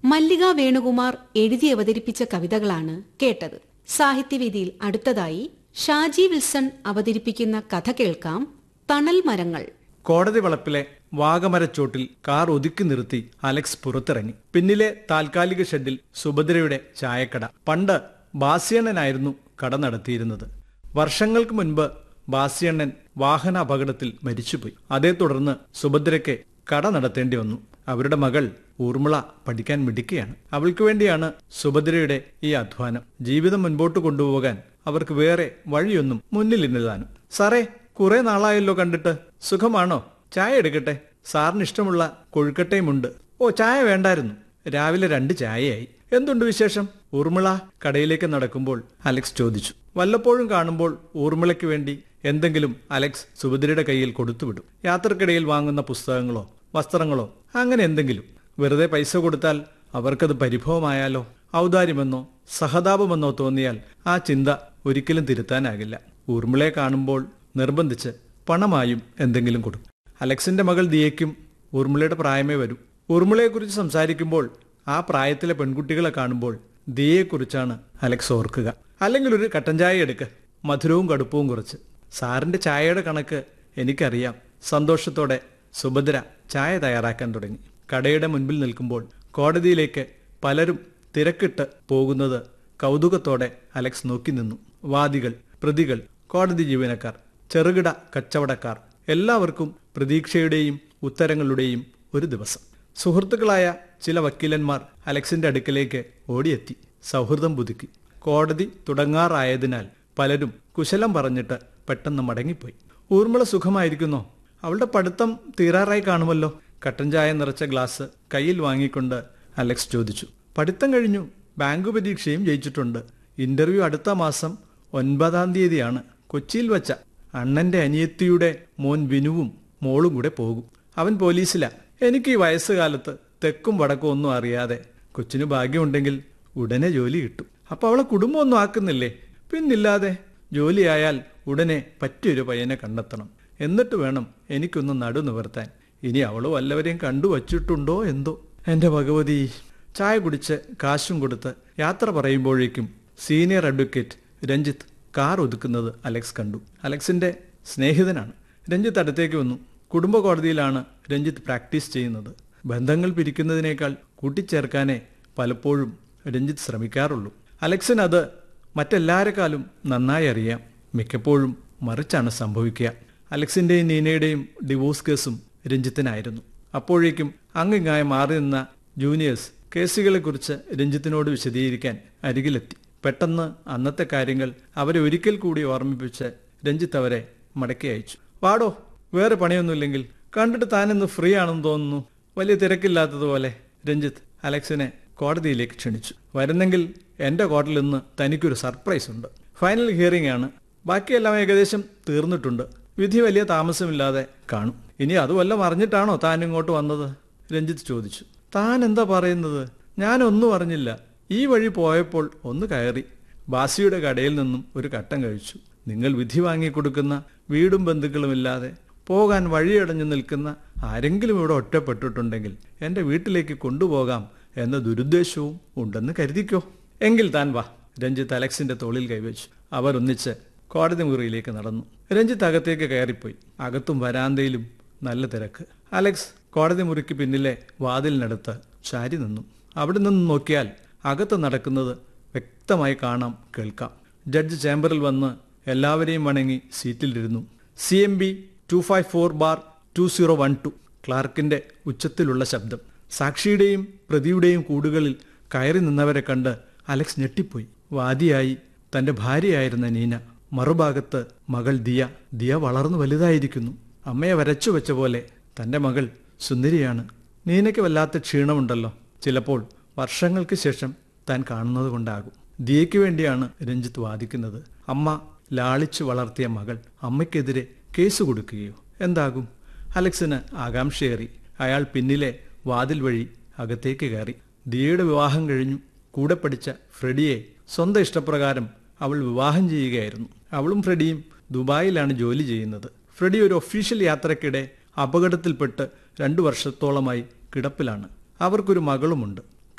മല്ലിക വേണുകുമാർ എഴുതി അവതരിപ്പിച്ച കവിതകളാണ് കേട്ടത് സാഹിത്യവേദിയിൽ അടുത്തതായി ഷാജി വിൽസൺ അവതരിപ്പിക്കുന്ന കഥ കേൾക്കാം തണൽ മരങ്ങൾ കോടതി വളപ്പിലെ വാഗമരച്ചോട്ടിൽ കാർ ഒതുക്കി നിർത്തി അലക്സ് പുറത്തിറങ്ങി പിന്നിലെ താൽക്കാലിക ഷെഡിൽ സുഭദ്രയുടെ ചായക്കട പണ്ട് ബാസ്യണ്ണനായിരുന്നു കട നടത്തിയിരുന്നത് വർഷങ്ങൾക്ക് മുൻപ് ബാസ്യണ്ണൻ വാഹന അപകടത്തിൽ മരിച്ചുപോയി അതേ തുടർന്ന് സുഭദ്രയ്ക്ക് കട നടത്തേണ്ടി വന്നു അവരുടെ മകൾ ഊർമിള പഠിക്കാൻ മിടുക്കുകയാണ് അവൾക്ക് വേണ്ടിയാണ് സുഭദ്രയുടെ ഈ അധ്വാനം ജീവിതം മുൻപോട്ട് കൊണ്ടുപോകാൻ അവർക്ക് വേറെ വഴിയൊന്നും മുന്നിലിരുന്നതാനും സാറേ കുറെ നാളായല്ലോ കണ്ടിട്ട് സുഖമാണോ ചായ എടുക്കട്ടെ സാറിന് ഇഷ്ടമുള്ള കൊഴുക്കട്ടയുമുണ്ട് ഓ ചായ വേണ്ടായിരുന്നു രാവിലെ രണ്ട് ചായയായി എന്തുണ്ട് വിശേഷം ഊർമിള കടയിലേക്ക് നടക്കുമ്പോൾ അലക്സ് ചോദിച്ചു വല്ലപ്പോഴും കാണുമ്പോൾ ഊർമിളയ്ക്ക് വേണ്ടി എന്തെങ്കിലും അലക്സ് സുഭദ്രയുടെ കയ്യിൽ കൊടുത്തുവിടും യാത്രക്കിടയിൽ വാങ്ങുന്ന പുസ്തകങ്ങളോ വസ്ത്രങ്ങളോ അങ്ങനെ എന്തെങ്കിലും വെറുതെ പൈസ കൊടുത്താൽ അവർക്കത് പരിഭവമായാലോ ഔദാര്യമെന്നോ സഹതാപമെന്നോ തോന്നിയാൽ ആ ചിന്ത ഒരിക്കലും തിരുത്താനാകില്ല ഊർമിളയെ കാണുമ്പോൾ നിർബന്ധിച്ച് പണമായും എന്തെങ്കിലും കൊടുക്കും അലക്സിന്റെ മകൾ ദിയയ്ക്കും ഊർമിളയുടെ പ്രായമേ വരൂ ഊർമിളയെക്കുറിച്ച് സംസാരിക്കുമ്പോൾ ആ പ്രായത്തിലെ പെൺകുട്ടികളെ കാണുമ്പോൾ ദിയയെക്കുറിച്ചാണ് അലക്സ് ഓർക്കുക അല്ലെങ്കിൽ ഒരു കട്ടൻ ചായ എടുക്ക് മധുരവും കടുപ്പവും കുറച്ച് സാറിന്റെ ചായയുടെ കണക്ക് എനിക്കറിയാം സന്തോഷത്തോടെ സുഭദ്ര ചായ തയ്യാറാക്കാൻ തുടങ്ങി കടയുടെ മുൻപിൽ നിൽക്കുമ്പോൾ കോടതിയിലേക്ക് പലരും തിരക്കിട്ട് പോകുന്നത് കൗതുകത്തോടെ അലക്സ് നോക്കി നിന്നു വാദികൾ പ്രതികൾ കോടതി ജീവനക്കാർ ചെറുകിട കച്ചവടക്കാർ എല്ലാവർക്കും പ്രതീക്ഷയുടെയും ഉത്തരങ്ങളുടെയും ഒരു ദിവസം സുഹൃത്തുക്കളായ ചില വക്കീലന്മാർ അലക്സിന്റെ അടുക്കലേക്ക് ഓടിയെത്തി സൗഹൃദം പുതുക്കി കോടതി തുടങ്ങാറായതിനാൽ പലരും കുശലം പറഞ്ഞിട്ട് പെട്ടെന്ന് മടങ്ങിപ്പോയി ഊർമിള സുഖമായിരിക്കുന്നോ അവളുടെ പഠിത്തം തീരാറായി കാണുമല്ലോ കട്ടൻ ചായ നിറച്ച ഗ്ലാസ് കയ്യിൽ വാങ്ങിക്കൊണ്ട് അലക്സ് ചോദിച്ചു പഠിത്തം കഴിഞ്ഞു ബാങ്ക് പരീക്ഷയും ജയിച്ചിട്ടുണ്ട് ഇന്റർവ്യൂ അടുത്ത മാസം ഒൻപതാം തീയതിയാണ് കൊച്ചിയിൽ വച്ച അണ്ണന്റെ അനിയത്തിയുടെ മോൻ വിനുവും മോളും കൂടെ പോകും അവൻ പോലീസിലാ എനിക്ക് ഈ വയസ്സുകാലത്ത് തെക്കും വടക്കും ഒന്നും അറിയാതെ കൊച്ചിന് ഭാഗ്യമുണ്ടെങ്കിൽ ഉടനെ ജോലി കിട്ടും അപ്പൊ അവളെ കുടുംബമൊന്നും ആക്കുന്നില്ലേ പിന്നില്ലാതെ ജോലിയായാൽ ഉടനെ പറ്റിയൊരു പയ്യനെ കണ്ടെത്തണം എന്നിട്ട് വേണം എനിക്കൊന്ന് നടു നിവർത്താൻ ഇനി അവള് വല്ലവരെയും കണ്ടു വച്ചിട്ടുണ്ടോ എന്തോ എന്റെ ഭഗവതി ചായ കുടിച്ച് കാശും കൊടുത്ത് യാത്ര പറയുമ്പോഴേക്കും സീനിയർ അഡ്വക്കേറ്റ് രഞ്ജിത്ത് കാർ ഒതുക്കുന്നത് അലക്സ് കണ്ടു അലക്സിന്റെ സ്നേഹിതനാണ് രഞ്ജിത്ത് അടുത്തേക്ക് വന്നു കുടുംബ കോടതിയിലാണ് രഞ്ജിത്ത് പ്രാക്ടീസ് ചെയ്യുന്നത് ബന്ധങ്ങൾ പിരിക്കുന്നതിനേക്കാൾ കൂട്ടിച്ചേർക്കാനേ പലപ്പോഴും രഞ്ജിത്ത് ശ്രമിക്കാറുള്ളൂ അലക്സിന് അത് മറ്റെല്ലാരെക്കാളും നന്നായി അറിയാം മിക്കപ്പോഴും മറിച്ചാണ് സംഭവിക്കുക അലക്സിന്റെയും നീനയുടെയും ഡിവോഴ്സ് കേസും രഞ്ജിത്തിനായിരുന്നു അപ്പോഴേക്കും അങ്ങിങ്ങായി മാറി നിന്ന ജൂനിയേഴ്സ് കേസുകളെക്കുറിച്ച് രഞ്ജിത്തിനോട് വിശദീകരിക്കാൻ അരികിലെത്തി പെട്ടെന്ന് അന്നത്തെ കാര്യങ്ങൾ അവരെ ഒരിക്കൽ കൂടി ഓർമ്മിപ്പിച്ച് രഞ്ജിത്ത് അവരെ മടക്കി അയച്ചു വാടോ വേറെ പണിയൊന്നുമില്ലെങ്കിൽ കണ്ടിട്ട് താനിന്ന് ഫ്രീ ആണെന്ന് തോന്നുന്നു വലിയ തിരക്കില്ലാത്തതുപോലെ രഞ്ജിത്ത് അലക്സിനെ കോടതിയിലേക്ക് ക്ഷണിച്ചു വരുന്നെങ്കിൽ എന്റെ കോർട്ടിൽ ഇന്ന് തനിക്കൊരു സർപ്രൈസ് ഉണ്ട് ഫൈനൽ ഹിയറിംഗ് ആണ് ബാക്കിയെല്ലാം ഏകദേശം തീർന്നിട്ടുണ്ട് വിധി വലിയ താമസമില്ലാതെ കാണും ഇനി അതുവല്ല അറിഞ്ഞിട്ടാണോ താൻ ഇങ്ങോട്ട് വന്നത് രഞ്ജിത്ത് ചോദിച്ചു താൻ എന്താ പറയുന്നത് ഞാനൊന്നും അറിഞ്ഞില്ല ഈ വഴി പോയപ്പോൾ ഒന്ന് കയറി ബാസിയുടെ കടയിൽ നിന്നും ഒരു കട്ടൻ കഴിച്ചു നിങ്ങൾ വിധി വാങ്ങിക്കൊടുക്കുന്ന വീടും ബന്ധുക്കളുമില്ലാതെ പോകാൻ വഴിയടഞ്ഞു നിൽക്കുന്ന ആരെങ്കിലും ഇവിടെ ഒറ്റപ്പെട്ടിട്ടുണ്ടെങ്കിൽ എന്റെ വീട്ടിലേക്ക് കൊണ്ടുപോകാം എന്ന ദുരുദ്ദേശവും ഉണ്ടെന്ന് കരുതിക്കോ എങ്കിൽ താൻ വാ രഞ്ജിത്ത് അലക്സിന്റെ തോളിൽ കൈവച്ചു അവർ ഒന്നിച്ച് കോടതി മുറിയിലേക്ക് നടന്നു രഞ്ജിത്ത് അകത്തേക്ക് കയറിപ്പോയി അകത്തും വരാന്തയിലും നല്ല തിരക്ക് അലക്സ് കോടതി മുറിക്ക് പിന്നിലെ വാതിലിനടുത്ത് ചാരി നിന്നു അവിടെ നിന്ന് നോക്കിയാൽ അകത്ത് നടക്കുന്നത് വ്യക്തമായി കാണാം കേൾക്കാം ജഡ്ജ് ചേംബറിൽ വന്ന് എല്ലാവരെയും വണങ്ങി സീറ്റിലിരുന്നു C M B two five four bar two zero one two ക്ലാർക്കിന്റെ ഉച്ചത്തിലുള്ള ശബ്ദം സാക്ഷിയുടെയും പ്രതിയുടെയും കൂടുകളിൽ കയറി നിന്നവരെ കണ്ട് അലക്സ് ഞെട്ടിപ്പോയി വാദിയായി തന്റെ ഭാര്യയായിരുന്ന നീന മറുഭാഗത്ത് മകൾ ദിയ ദിയ വളർന്നു വലുതായിരിക്കുന്നു അമ്മയെ വരച്ചു വെച്ച പോലെ തന്റെ മകൾ സുന്ദരിയാണ് നീനയ്ക്ക് വല്ലാത്ത ക്ഷീണമുണ്ടല്ലോ ചിലപ്പോൾ വർഷങ്ങൾക്ക് ശേഷം താൻ കാണുന്നത് കൊണ്ടാകും ദിയയ്ക്ക് വേണ്ടിയാണ് രഞ്ജിത്ത് വാദിക്കുന്നത് അമ്മ ലാളിച്ചു വളർത്തിയ മകൾ അമ്മയ്ക്കെതിരെ കേസ് കൊടുക്കുകയോ എന്താകും അലക്സിന് ആകാംക്ഷയേറി അയാൾ പിന്നിലെ വാതിൽ വഴി അകത്തേക്ക് കയറി ദിയയുടെ വിവാഹം കഴിഞ്ഞു കൂടെ പഠിച്ച ഫ്രെഡിയെ സ്വന്തം ഇഷ്ടപ്രകാരം അവൾ വിവാഹം ചെയ്യുകയായിരുന്നു അവളും ഫ്രെഡിയും ദുബായിലാണ് ജോലി ചെയ്യുന്നത് ഫ്രെഡി ഒരു ഒഫീഷ്യൽ യാത്രക്കിടെ അപകടത്തിൽപ്പെട്ട് രണ്ടു വർഷത്തോളമായി കിടപ്പിലാണ് അവർക്കൊരു മകളുമുണ്ട്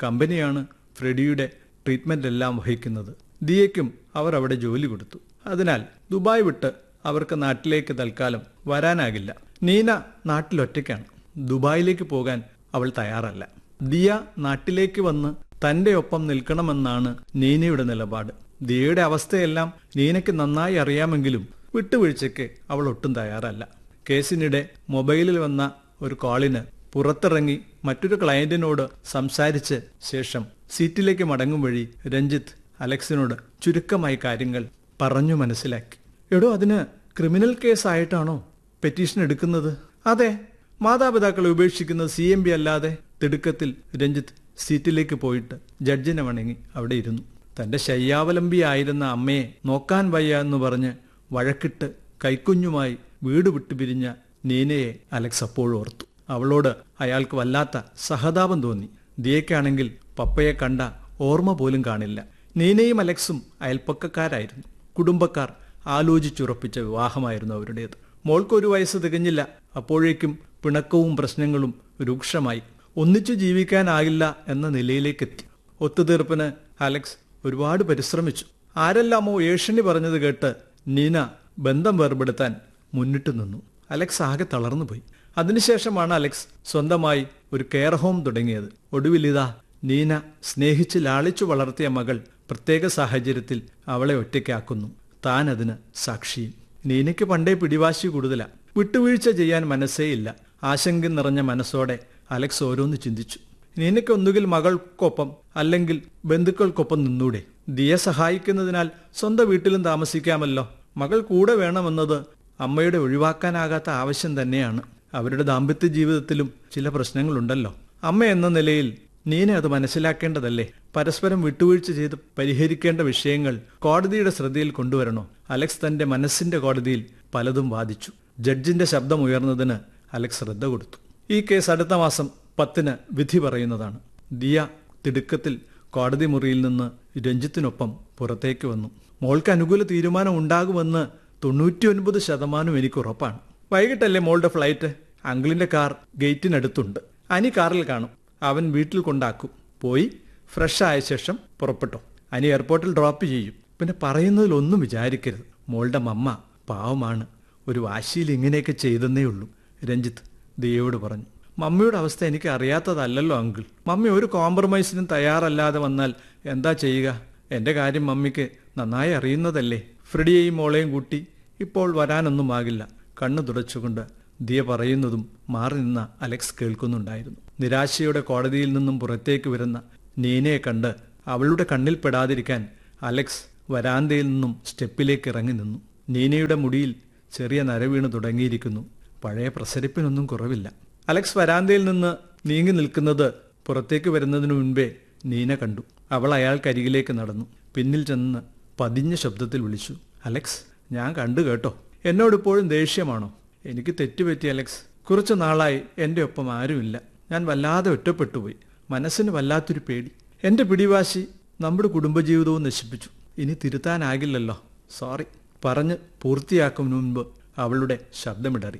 കമ്പനിയാണ് ഫ്രെഡിയുടെ ട്രീറ്റ്മെന്റ് എല്ലാം വഹിക്കുന്നത് ദിയയ്ക്കും അവർ അവിടെ ജോലി കൊടുത്തു അതിനാൽ ദുബായ് വിട്ട് അവർക്ക് നാട്ടിലേക്ക് തൽക്കാലം വരാനാകില്ല നീന നാട്ടിലൊറ്റയ്ക്കാണ് ദുബായിലേക്ക് പോകാൻ അവൾ തയ്യാറല്ല ദിയ നാട്ടിലേക്ക് വന്ന് തന്റെ ഒപ്പം നിൽക്കണമെന്നാണ് നീനയുടെ നിലപാട് ദിയയുടെ അവസ്ഥയെല്ലാം നീനയ്ക്ക് നന്നായി അറിയാമെങ്കിലും വിട്ടുവീഴ്ചയ്ക്ക് അവൾ ഒട്ടും തയ്യാറല്ല കേസിനിടെ മൊബൈലിൽ വന്ന ഒരു കോളിന് പുറത്തിറങ്ങി മറ്റൊരു ക്ലയന്റിനോട് സംസാരിച്ച് ശേഷം സീറ്റിലേക്ക് മടങ്ങും വഴി രഞ്ജിത്ത് അലക്സിനോട് ചുരുക്കമായി കാര്യങ്ങൾ പറഞ്ഞു മനസ്സിലാക്കി എടോ അതിന് ക്രിമിനൽ കേസായിട്ടാണോ പെറ്റീഷൻ എടുക്കുന്നത് അതെ മാതാപിതാക്കളെ ഉപേക്ഷിക്കുന്ന സി എം ബി അല്ലാതെ തിടുക്കത്തിൽ രഞ്ജിത്ത് സീറ്റിലേക്ക് പോയിട്ട് ജഡ്ജിനെ വണങ്ങി അവിടെ ഇരുന്നു തന്റെ ശയ്യാവലംബിയായിരുന്ന അമ്മയെ നോക്കാൻ വയ്യ എന്ന് പറഞ്ഞ് വഴക്കിട്ട് കൈക്കുഞ്ഞുമായി വീട് വിട്ടു പിരിഞ്ഞ നീനയെ അലക്സ് അപ്പോഴും ഓർത്തു അവളോട് അയാൾക്ക് വല്ലാത്ത സഹതാപം തോന്നി ദിയയ്ക്കാണെങ്കിൽ പപ്പയെ കണ്ട ഓർമ്മ പോലും കാണില്ല നീനയും അലക്സും അയൽപ്പക്കക്കാരായിരുന്നു കുടുംബക്കാർ ആലോചിച്ചുറപ്പിച്ച വിവാഹമായിരുന്നു അവരുടേത് മോൾക്ക് ഒരു വയസ്സ് തികഞ്ഞില്ല അപ്പോഴേക്കും പിണക്കവും പ്രശ്നങ്ങളും രൂക്ഷമായി ഒന്നിച്ചു ജീവിക്കാനാകില്ല എന്ന നിലയിലേക്കെത്തി ഒത്തുതീർപ്പിന് അലക്സ് ഒരുപാട് പരിശ്രമിച്ചു ആരെല്ലാമോ ഏഷണി പറഞ്ഞത് കേട്ട് നീന ബന്ധം വേർപെടുത്താൻ മുന്നിട്ട് നിന്നു അലക്സ് ആകെ തളർന്നുപോയി അതിനുശേഷമാണ് അലക്സ് സ്വന്തമായി ഒരു കെയർ ഹോം തുടങ്ങിയത് ഒടുവിലിതാ നീന സ്നേഹിച്ച് ലാളിച്ചു വളർത്തിയ മകൾ പ്രത്യേക സാഹചര്യത്തിൽ അവളെ ഒറ്റയ്ക്കാക്കുന്നു താൻ അതിന് സാക്ഷിയും നീനയ്ക്ക് പണ്ടേ പിടിവാശി കൂടുതലാ വിട്ടുവീഴ്ച ചെയ്യാൻ മനസ്സേ ഇല്ല ആശങ്ക നിറഞ്ഞ മനസ്സോടെ അലക്സ് ഓരോന്ന് ചിന്തിച്ചു നീനയ്ക്ക് ഒന്നുകിൽ മകൾക്കൊപ്പം അല്ലെങ്കിൽ ബന്ധുക്കൾക്കൊപ്പം നിന്നൂടെ ദിയെ സഹായിക്കുന്നതിനാൽ സ്വന്തം വീട്ടിലും താമസിക്കാമല്ലോ മകൾ കൂടെ വേണമെന്നത് അമ്മയുടെ ഒഴിവാക്കാനാകാത്ത ആവശ്യം തന്നെയാണ് അവരുടെ ദാമ്പത്യ ജീവിതത്തിലും ചില പ്രശ്നങ്ങളുണ്ടല്ലോ അമ്മ എന്ന നിലയിൽ നീന അത് മനസ്സിലാക്കേണ്ടതല്ലേ പരസ്പരം വിട്ടുവീഴ്ച ചെയ്ത് പരിഹരിക്കേണ്ട വിഷയങ്ങൾ കോടതിയുടെ ശ്രദ്ധയിൽ കൊണ്ടുവരണോ അലക്സ് തന്റെ മനസ്സിന്റെ കോടതിയിൽ പലതും വാദിച്ചു ജഡ്ജിന്റെ ശബ്ദം ഉയർന്നതിന് അലക്സ് ശ്രദ്ധ കൊടുത്തു ഈ കേസ് അടുത്ത മാസം പത്തിന് വിധി പറയുന്നതാണ് ദിയ തിടുക്കത്തിൽ കോടതി മുറിയിൽ നിന്ന് രഞ്ജിത്തിനൊപ്പം പുറത്തേക്ക് വന്നു മോൾക്ക് അനുകൂല തീരുമാനം ഉണ്ടാകുമെന്ന് തൊണ്ണൂറ്റിയൊൻപത് ശതമാനം എനിക്ക് ഉറപ്പാണ് വൈകിട്ടല്ലേ മോളുടെ ഫ്ലൈറ്റ് അങ്കിളിന്റെ കാർ ഗേറ്റിനടുത്തുണ്ട് അനി കാറിൽ കാണും അവൻ വീട്ടിൽ കൊണ്ടാക്കും പോയി ഫ്രഷ് ആയ ശേഷം പുറപ്പെട്ടോ അനി എയർപോർട്ടിൽ ഡ്രോപ്പ് ചെയ്യും പിന്നെ പറയുന്നതിലൊന്നും വിചാരിക്കരുത് മോളുടെ മമ്മ പാവമാണ് ഒരു വാശിയിൽ ഇങ്ങനെയൊക്കെ ചെയ്തെന്നേ ഉള്ളൂ രഞ്ജിത്ത് ദിയയോട് പറഞ്ഞു മമ്മിയുടെ അവസ്ഥ എനിക്ക് അറിയാത്തതല്ലല്ലോ അങ്കിൾ മമ്മി ഒരു കോംപ്രമൈസിനും തയ്യാറല്ലാതെ വന്നാൽ എന്താ ചെയ്യുക എന്റെ കാര്യം മമ്മിക്ക് നന്നായി അറിയുന്നതല്ലേ ഫ്രെഡിയെയും മോളെയും കൂട്ടി ഇപ്പോൾ വരാനൊന്നുമാകില്ല കണ്ണു തുടച്ചുകൊണ്ട് ദിയ പറയുന്നതും മാറി നിന്ന അലക്സ് കേൾക്കുന്നുണ്ടായിരുന്നു നിരാശയുടെ കോടതിയിൽ നിന്നും പുറത്തേക്ക് വരുന്ന നീനയെ കണ്ട് അവളുടെ കണ്ണിൽ പെടാതിരിക്കാൻ അലക്സ് വരാന്തയിൽ നിന്നും സ്റ്റെപ്പിലേക്ക് ഇറങ്ങി നിന്നു നീനയുടെ മുടിയിൽ ചെറിയ നരവീണ് തുടങ്ങിയിരിക്കുന്നു പഴയ പ്രസരിപ്പിനൊന്നും കുറവില്ല അലക്സ് വരാന്തയിൽ നിന്ന് നീങ്ങി നിൽക്കുന്നത് പുറത്തേക്ക് വരുന്നതിനു മുൻപേ നീന കണ്ടു അവൾ അയാൾക്കരികിലേക്ക് നടന്നു പിന്നിൽ ചെന്ന് പതിഞ്ഞ ശബ്ദത്തിൽ വിളിച്ചു അലക്സ് ഞാൻ കണ്ടു കേട്ടോ എന്നോടിപ്പോഴും ദേഷ്യമാണോ എനിക്ക് തെറ്റുപറ്റി അലക്സ് കുറച്ചു നാളായി എൻ്റെ ഒപ്പം ആരുമില്ല ഞാൻ വല്ലാതെ ഒറ്റപ്പെട്ടുപോയി മനസ്സിന് വല്ലാത്തൊരു പേടി എൻ്റെ പിടിവാശി നമ്മുടെ കുടുംബജീവിതവും നശിപ്പിച്ചു ഇനി തിരുത്താനാകില്ലല്ലോ സോറി പറഞ്ഞ് പൂർത്തിയാക്കും മുൻപ് അവളുടെ ശബ്ദമിടറി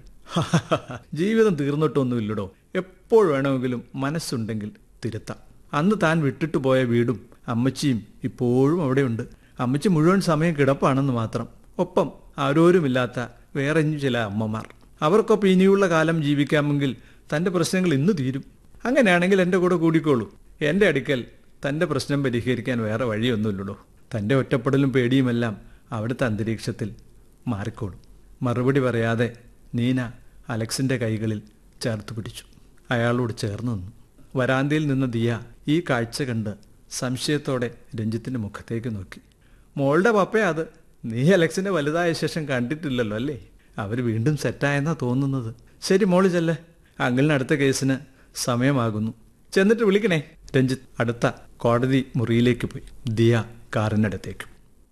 ജീവിതം തീർന്നിട്ടൊന്നുമില്ലടോ എപ്പോൾ വേണമെങ്കിലും മനസ്സുണ്ടെങ്കിൽ തിരുത്താം അന്ന് താൻ വിട്ടിട്ട് പോയ വീടും അമ്മച്ചിയും ഇപ്പോഴും അവിടെയുണ്ട് അമ്മച്ചി മുഴുവൻ സമയം കിടപ്പാണെന്ന് മാത്രം ഒപ്പം ആരോരുമില്ലാത്ത വേറെ ചില അമ്മമാർ അവർക്കൊപ്പം ഇനിയുള്ള കാലം ജീവിക്കാമെങ്കിൽ തന്റെ പ്രശ്നങ്ങൾ ഇന്ന് തീരും അങ്ങനെയാണെങ്കിൽ എൻ്റെ കൂടെ കൂടിക്കോളൂ എൻ്റെ അടുക്കൽ തന്റെ പ്രശ്നം പരിഹരിക്കാൻ വേറെ വഴിയൊന്നുമില്ലടോ തന്റെ ഒറ്റപ്പെടലും പേടിയുമെല്ലാം അവിടുത്തെ അന്തരീക്ഷത്തിൽ മാറിക്കോളും മറുപടി പറയാതെ നീന അലക്സിന്റെ കൈകളിൽ ചേർത്ത് പിടിച്ചു അയാളോട് ചേർന്ന് നിന്നു വരാന്തയിൽ നിന്ന ദിയ ഈ കാഴ്ച കണ്ട് സംശയത്തോടെ രഞ്ജിത്തിന്റെ മുഖത്തേക്ക് നോക്കി മോളുടെ പപ്പയാ അത് നീ അലക്സിന്റെ വലുതായ ശേഷം കണ്ടിട്ടില്ലല്ലോ അല്ലേ അവർ വീണ്ടും സെറ്റായെന്നാ തോന്നുന്നത് ശരി മോള് ചെല്ല് അങ്കിളിന് അടുത്ത കേസിന് സമയമാകുന്നു ചെന്നിട്ട് വിളിക്കണേ രഞ്ജിത്ത് അടുത്ത കോടതി മുറിയിലേക്ക് പോയി ദിയ കാറിനടുത്തേക്ക്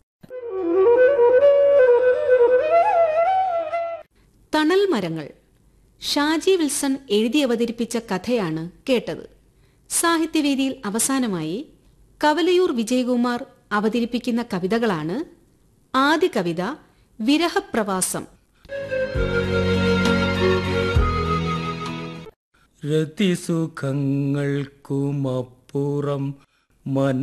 തണൽ മരങ്ങൾ ഷാജി വിൽസൺ എഴുതി അവതരിപ്പിച്ച കഥയാണ് കേട്ടത് സാഹിത്യവേദിയിൽ അവസാനമായി കവലയൂർ വിജയകുമാർ അവതരിപ്പിക്കുന്ന കവിതകളാണ് ആദ്യ കവിത വിരഹപ്രവാസം അപ്പുറം മന